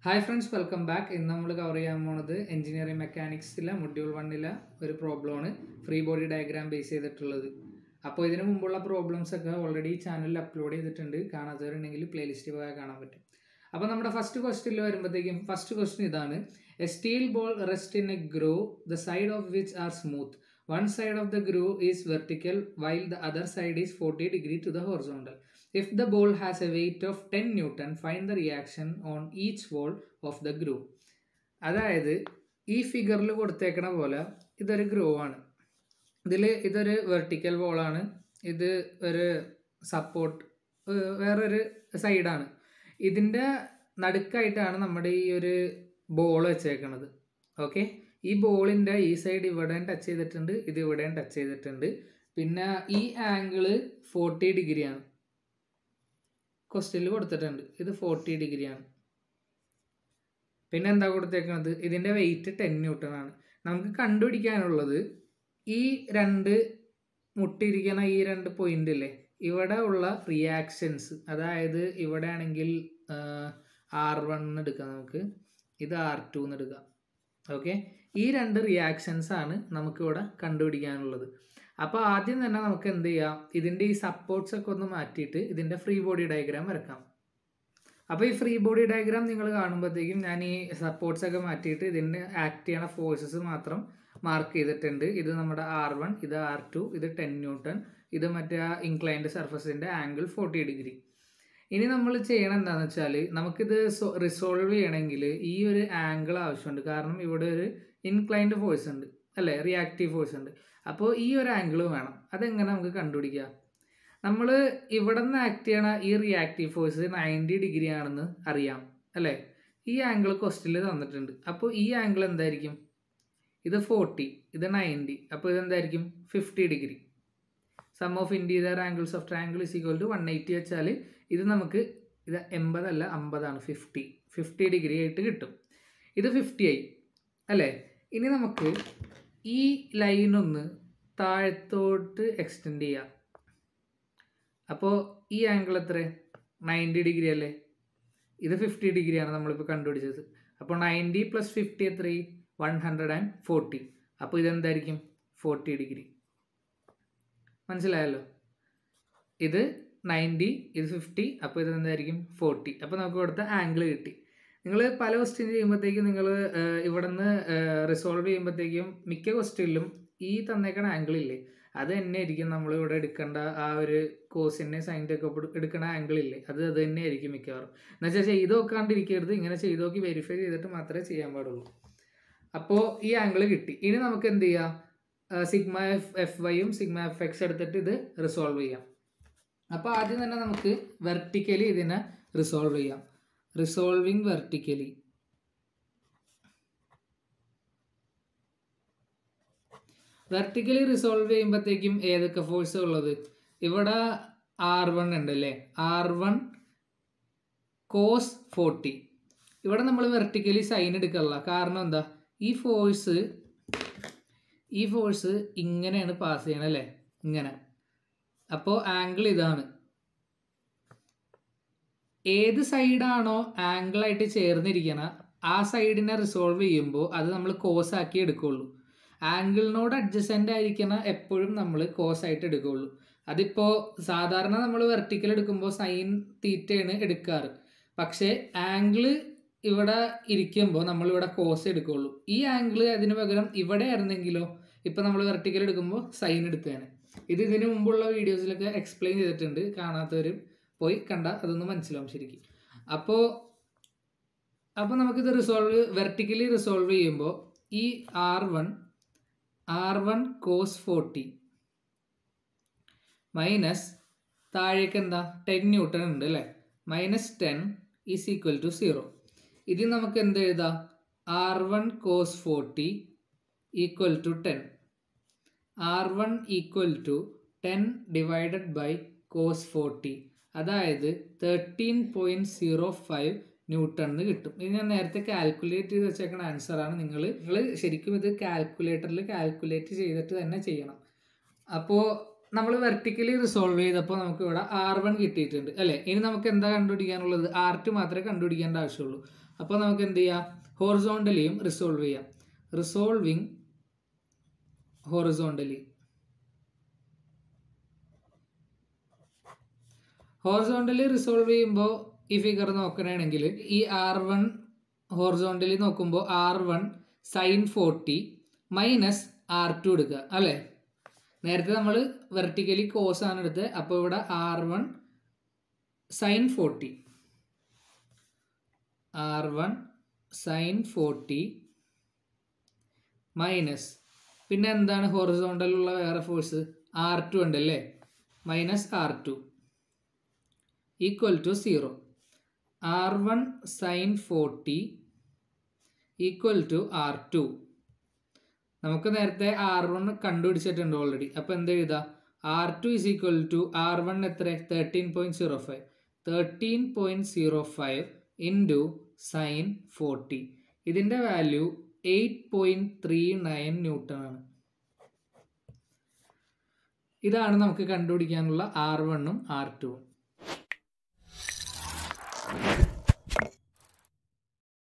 Hi friends welcome back ഇന്ന് നമ്മൾ cover ചെയ്യാൻ പോണത് എഞ്ചിനീയറിംഗ് മെക്കാനിക്സിലെ മൊഡ്യൂൾ വണ്ണിലെ ഒരു പ്രോബ്ലമാണ് ഫ്രീ ബോഡി ഡയഗ്രാം ബേസ് ചെയ്തിട്ടുള്ളത് അപ്പോൾ ഇതിന് മുമ്പുള്ള പ്രോബ്ലംസ് ഒക്കെ ഓൾറെഡി ചാനലിൽ അപ്ലോഡ് ചെയ്തിട്ടുണ്ട് കാണാത്തവരുണ്ടെങ്കിൽ പ്ലേലിസ്റ്റ് പോയാൽ കാണാൻ പറ്റും അപ്പോൾ നമ്മുടെ ഫസ്റ്റ് ക്വസ്റ്റ്യനിൽ വരുമ്പോഴത്തേക്കും ഫസ്റ്റ് ക്വസ്റ്റ്യൻ ഇതാണ് a steel ball rest in a groove the side of which are smooth one side of the groove is vertical while the other side is forty degree to the horizontal If the ball has a weight of 10 Newton, find the reaction on each wall of the groove. അതായത് ഈ ഫിഗറിൽ കൊടുത്തേക്കണ പോലെ ഇതൊരു grow ആണ് ഇതിൽ ഇതൊരു vertical വോളാണ് ഇത് ഒരു സപ്പോർട്ട് വേറൊരു സൈഡാണ് ഇതിൻ്റെ നടുക്കായിട്ടാണ് നമ്മുടെ ഈ ഒരു ബോൾ വെച്ചേക്കണത് ഓക്കെ ഈ ബോളിൻ്റെ ഈ സൈഡ് ഇവിടെയും ടച്ച് ചെയ്തിട്ടുണ്ട് ഇത് ഇവിടെയും ടച്ച് ചെയ്തിട്ടുണ്ട് പിന്നെ ഈ ആംഗിള് ഫോർട്ടി ഡിഗ്രിയാണ് ക്വസ്റ്റ്യനിൽ കൊടുത്തിട്ടുണ്ട് ഇത് ഫോർട്ടി ഡിഗ്രിയാണ് പിന്നെ എന്താ കൊടുത്തേക്കുന്നത് ഇതിൻ്റെ വെയിറ്റ് ടെൻ ന്യൂട്ടൺ ആണ് നമുക്ക് കണ്ടുപിടിക്കാനുള്ളത് ഈ രണ്ട് മുട്ടിയിരിക്കുന്ന ഈ രണ്ട് പോയിന്റ് ഇല്ലേ ഇവിടെ ഉള്ള റിയാക്ഷൻസ് അതായത് ഇവിടെ ആണെങ്കിൽ ആർ വൺ എന്ന് എടുക്കാം നമുക്ക് ഇത് ആർ ടു എന്ന് എടുക്കാം ഓക്കെ ഈ രണ്ട് റിയാക്ഷൻസ് ആണ് നമുക്കിവിടെ കണ്ടുപിടിക്കാനുള്ളത് അപ്പോൾ ആദ്യം തന്നെ നമുക്ക് എന്ത് ചെയ്യാം ഇതിൻ്റെ ഈ സപ്പോർട്ട്സ് ഒക്കെ ഒന്ന് മാറ്റിയിട്ട് ഇതിൻ്റെ ഫ്രീ ബോഡി ഡയഗ്രാം വരക്കാം അപ്പോൾ ഈ ഫ്രീ ബോഡി ഡയഗ്രാം നിങ്ങൾ കാണുമ്പോഴത്തേക്കും ഞാൻ ഈ സപ്പോർട്ട്സ് ഒക്കെ മാറ്റിയിട്ട് ഇതിൻ്റെ ആക്ട് ചെയ്യണ ഫോഴ്സസ് മാത്രം മാർക്ക് ചെയ്തിട്ടുണ്ട് ഇത് നമ്മുടെ ആർ വൺ ഇത് ആർ ടു ഇത് ടെൻ ന്യൂട്ടൺ ഇത് മറ്റേ ഇൻക്ലൈൻഡ് സർഫസിൻ്റെ ആംഗിൾ ഫോർട്ടി ഡിഗ്രി ഇനി നമ്മൾ ചെയ്യണം എന്താണെന്ന് വെച്ചാൽ നമുക്കിത് റിസോൾവ് ചെയ്യണമെങ്കിൽ ഈ ഒരു ആംഗിൾ ആവശ്യമുണ്ട് കാരണം ഇവിടെ ഒരു ഇൻക്ലൈൻഡ് ഫോഴ്സ് ഉണ്ട് അല്ലേ റിയാക്റ്റീവ് ഫോഴ്സ് ഉണ്ട് അപ്പോൾ ഈ ഒരു ആംഗിൾ വേണം അതെങ്ങനെ നമുക്ക് കണ്ടുപിടിക്കാം നമ്മൾ ഇവിടെ നിന്ന് ആക്ട് ചെയ്യണ ഈ റിയാക്റ്റീവ് ഫോഴ്സ് നയൻറ്റി ഡിഗ്രി ആണെന്ന് അറിയാം അല്ലേ ഈ ആംഗിൾ ക്വസ്റ്റിൽ തന്നിട്ടുണ്ട് അപ്പോൾ ഈ ആംഗിൾ എന്തായിരിക്കും ഇത് ഫോർട്ടി ഇത് നയൻറ്റി അപ്പോൾ ഇതെന്തായിരിക്കും fifty degree sum of interior angles of triangle is equal to one eighty വെച്ചാൽ ഇത് നമുക്ക് ഇത് എൺപതല്ല അമ്പതാണ് ഫിഫ്റ്റി ഫിഫ്റ്റി ഡിഗ്രി ആയിട്ട് കിട്ടും ഇത് ഫിഫ്റ്റി ആയി അല്ലേ ഇനി നമുക്ക് ഈ ലൈനൊന്ന് താഴത്തോട്ട് എക്സ്റ്റെൻഡ് ചെയ്യാം അപ്പോൾ ഈ ആംഗിൾ എത്ര നയൻറ്റി ഡിഗ്രി അല്ലേ ഇത് ഫിഫ്റ്റി ഡിഗ്രിയാണ് നമ്മളിപ്പോൾ കണ്ടുപിടിച്ചത് അപ്പോൾ നയൻറ്റി പ്ലസ് ഫിഫ്റ്റി എത്ര വൺ ഹൺഡ്രഡ് ആൻഡ് ഫോർട്ടി അപ്പോൾ ഇതെന്തായിരിക്കും ഫോർട്ടി ഡിഗ്രി മനസ്സിലായല്ലോ ഇത് നയൻറ്റി ഇത് ഫിഫ്റ്റി അപ്പോൾ ഇത് എന്തായിരിക്കും ഫോർട്ടി അപ്പോൾ നമുക്ക് ഇവിടുത്തെ ആംഗിൾ കിട്ടി നിങ്ങൾ പല ക്വസ്റ്റ്യൻ ചെയ്യുമ്പോഴത്തേക്കും നിങ്ങൾ ഇവിടെ നിന്ന് റിസോൾവ് ചെയ്യുമ്പോഴത്തേക്കും മിക്ക ക്വസ്റ്റ്യനിലും ഈ തന്നേക്കണ ആംഗിൾ ഇല്ലേ അത് തന്നെ ആയിരിക്കും നമ്മൾ ഇവിടെ എടുക്കേണ്ട ആ ഒരു കോസിൻ്റെ സൈൻ്റെ ഒക്കെ എടുക്കുന്ന ആംഗിൾ ഇല്ലേ അത് അത് തന്നെ ആയിരിക്കും മിക്കവാറും എന്നുവെച്ചാൽ ചെയ്ത് നോക്കാണ്ടിരിക്കരുത് ഇങ്ങനെ ചെയ്ത് നോക്കി വെരിഫൈ ചെയ്തിട്ട് മാത്രമേ ചെയ്യാൻ പാടുള്ളൂ അപ്പോൾ ഈ ആംഗിൾ കിട്ടി ഇനി നമുക്ക് എന്ത് ചെയ്യാം സിഗ്മ എഫ് എഫ് വൈയും സിഗ്മ എഫ് എക്സ് എടുത്തിട്ട് ഇത് റിസോൾവ് ചെയ്യാം അപ്പോൾ ആദ്യം തന്നെ നമുക്ക് വെർട്ടിക്കലി ഇതിനെ റിസോൾവ് ചെയ്യാം റിസോൾവിങ് വെർട്ടിക്കലി വെർട്ടിക്കലി റിസോൾവ് ചെയ്യുമ്പോഴത്തേക്കും ഏതൊക്കെ ഫോഴ്സ് ഉള്ളത് ഇവിടെ ആർ വൺ ഉണ്ട് അല്ലേ ആർ വൺ കോസ് ഫോർട്ടി ഇവിടെ നമ്മൾ വെർട്ടിക്കലി സൈൻ എടുക്കാറില്ല കാരണം എന്താ ഈ ഫോഴ്സ് ഈ ഫോഴ്സ് ഇങ്ങനെയാണ് പാസ് ചെയ്യണം അല്ലേ ഇങ്ങനെ അപ്പോൾ ആംഗിൾ ഇതാണ് ഏത് സൈഡാണോ ആംഗിളായിട്ട് ചേർന്നിരിക്കണ ആ സൈഡിനെ റിസോൾവ് ചെയ്യുമ്പോൾ അത് നമ്മൾ കോസ് ആക്കി എടുക്കുള്ളൂ ആംഗിളിനോട് അഡ്ജസ്റ്റൻ്റ് ആയിരിക്കണ എപ്പോഴും നമ്മൾ കോസ് ആയിട്ട് എടുക്കുകയുള്ളൂ അതിപ്പോൾ സാധാരണ നമ്മൾ വെർട്ടിക്കൽ എടുക്കുമ്പോൾ സൈൻ തീറ്റയാണ് എടുക്കാറ് പക്ഷേ ആംഗിള് ഇവിടെ ഇരിക്കുമ്പോൾ നമ്മളിവിടെ കോസ് എടുക്കുകയുള്ളൂ ഈ ആംഗിള് അതിന് പകരം ഇവിടെ ആയിരുന്നെങ്കിലോ ഇപ്പം നമ്മൾ വെർട്ടിക്കൽ എടുക്കുമ്പോൾ സൈൻ എടുത്തേനെ ഇത് ഇതിന് മുമ്പുള്ള വീഡിയോസിലൊക്കെ എക്സ്പ്ലെയിൻ ചെയ്തിട്ടുണ്ട് കാണാത്തവർ പോയി കണ്ട അതൊന്ന് മനസ്സിലാവും ശരിക്കും അപ്പോൾ അപ്പോൾ നമുക്കിത് റിസോൾവ് വെർട്ടിക്കലി റിസോൾവ് ചെയ്യുമ്പോൾ ഈ R one R one cos forty minus താഴേക്ക് എന്താ ടെൻ ന്യൂട്ടൺ ഉണ്ട് അല്ലേ minus ten is equal to zero ഇതിൽ നമുക്ക് എന്ത് എഴുതാം R one cos forty equal to ten R one equal to ten divided by cos forty അതായത് thirteen point zero five newton എന്ന് കിട്ടും ഇത് ഞാൻ നേരത്തെ കാൽക്കുലേറ്റ് ചെയ്ത് വെച്ചേക്കുന്ന ആൻസറാണ് നിങ്ങൾ നിങ്ങൾ ശരിക്കും ഇത് കാൽക്കുലേറ്ററിൽ കാൽക്കുലേറ്റ് ചെയ്തിട്ട് തന്നെ ചെയ്യണം അപ്പോൾ നമ്മൾ വെർട്ടിക്കലി റിസോൾവ് ചെയ്തപ്പോൾ നമുക്ക് ഇവിടെ ആർ വൺ കിട്ടിയിട്ടുണ്ട് അല്ലേ ഇനി നമുക്ക് എന്താ കണ്ടുപിടിക്കാനുള്ളത് ആർ ടു മാത്രമേ കണ്ടുപിടിക്കേണ്ട ആവശ്യമുള്ളൂ അപ്പോൾ നമുക്ക് എന്ത് ചെയ്യാം ഹോറിസോണ്ടലിയും റിസോൾവ് ചെയ്യാം റിസോൾവിങ് ഹോറിസോണ്ടലി ഹോറിസോണ്ടലി റിസോൾവ് ചെയ്യുമ്പോൾ ഈ ഫിഗർ നോക്കണമെങ്കിൽ ഈ ആർ വൺ ഹോറിസോണ്ടലി നോക്കുമ്പോൾ R one sine forty minus R two എടുക്കുക അല്ലേ നേരത്തെ നമ്മൾ വെർട്ടിക്കലി കോസ് ആണ് എടുത്തത് അപ്പോൾ ഇവിടെ R one sine forty R one sine forty minus പിന്നെ എന്താണ് ഹൊറിസോണ്ടലുള്ള വേറെ ഫോഴ്സ് ആർ ടു ഉണ്ടല്ലേ minus R two equal to zero R one sine forty equal to R two നമുക്ക് നേരത്തെ ആർ വൺ കണ്ടുപിടിച്ചിട്ടുണ്ട് ഓൾറെഡി അപ്പോൾ എന്ത് എഴുതാം R two is equal to R one എത്ര thirteen point zero five thirteen point zero five into sine forty ഇതിൻ്റെ value eight point three nine newton ആണ് ഇതാണ് നമുക്ക് കണ്ടുപിടിക്കാനുള്ള ആർ വണ്ണും ആർ ടുവും